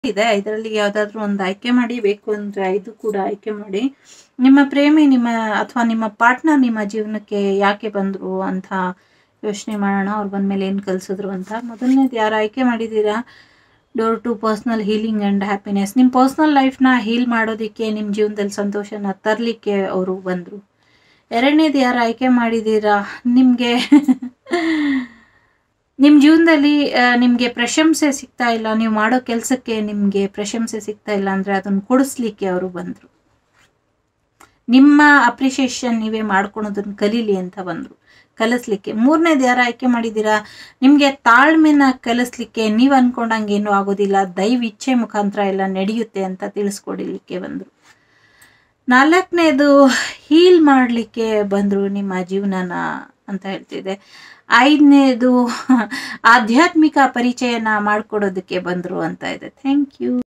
ಇದೆ ಇದರಲ್ಲಿ ಯಾವ್ದಾದ್ರು ಒಂದು ಆಯ್ಕೆ ಮಾಡಿ ಬೇಕು ಅಂದ್ರೆ ಐದು ಕೂಡ ಆಯ್ಕೆ ಮಾಡಿ ನಿಮ್ಮ ಪ್ರೇಮಿ ನಿಮ್ಮ ಅಥವಾ ನಿಮ್ಮ ಪಾರ್ಟ್ನರ್ ನಿಮ್ಮ ಜೀವನಕ್ಕೆ ಯಾಕೆ ಬಂದ್ರು ಅಂತ ಯೋಚನೆ ಮಾಡೋಣ ಅವ್ರು ಬಂದ್ಮೇಲೆ ಏನು ಕಲಿಸಿದ್ರು ಅಂತ ಮೊದಲನೇದು ಯಾರು ಆಯ್ಕೆ ಮಾಡಿದ್ದೀರಾ door to personal healing and happiness ನಿಮ್ಮ ಪರ್ಸ್ನಲ್ ಲೈಫ್ನ ಹೀಲ್ ಮಾಡೋದಕ್ಕೆ ನಿಮ್ಮ ಜೀವನದಲ್ಲಿ ಸಂತೋಷನ ತರಲಿಕ್ಕೆ ಅವರು ಬಂದರು ಎರಡನೇದು ಯಾರು ಆಯ್ಕೆ ಮಾಡಿದ್ದೀರಾ ನಿಮಗೆ ನಿಮ್ಮ ಜೀವನದಲ್ಲಿ ನಿಮಗೆ ಪ್ರಶಂಸೆ ಸಿಗ್ತಾ ಇಲ್ಲ ನೀವು ಮಾಡೋ ಕೆಲಸಕ್ಕೆ ನಿಮಗೆ ಪ್ರಶಂಸೆ ಸಿಗ್ತಾ ಇಲ್ಲ ಅಂದರೆ ಅದನ್ನು ಕೊಡಿಸ್ಲಿಕ್ಕೆ ಅವರು ಬಂದರು ನಿಮ್ಮ ಅಪ್ರಿಷಿಯೇಷನ್ ನೀವೇ ಮಾಡ್ಕೊಳೋದನ್ನ ಕಲೀಲಿ ಅಂತ ಬಂದರು ಕಲಿಸ್ಲಿಕ್ಕೆ ಮೂರನೇದು ಯಾರು ಆಯ್ಕೆ ಮಾಡಿದ್ದೀರಾ ನಿಮಗೆ ತಾಳ್ಮೆನ ಕಲಿಸ್ಲಿಕ್ಕೆ ನೀವು ಅನ್ಕೊಂಡಂಗೆ ಏನೂ ಆಗೋದಿಲ್ಲ ದೈವ ಇಚ್ಛೆ ಮುಖಾಂತರ ಎಲ್ಲ ನಡೆಯುತ್ತೆ ಅಂತ ತಿಳಿಸ್ಕೊಡಿಲಿಕ್ಕೆ ಬಂದರು ನಾಲ್ಕನೇದು ಹೀಲ್ ಮಾಡಲಿಕ್ಕೆ ಬಂದರು ನಿಮ್ಮ ಜೀವನನ ಅಂತ ಹೇಳ್ತಿದೆ ಐದನೇದು ಆಧ್ಯಾತ್ಮಿಕ ಪರಿಚಯನ ಮಾಡಿಕೊಡೋದಕ್ಕೆ ಬಂದರು ಅಂತ ಇದೆ ಥ್ಯಾಂಕ್ ಯು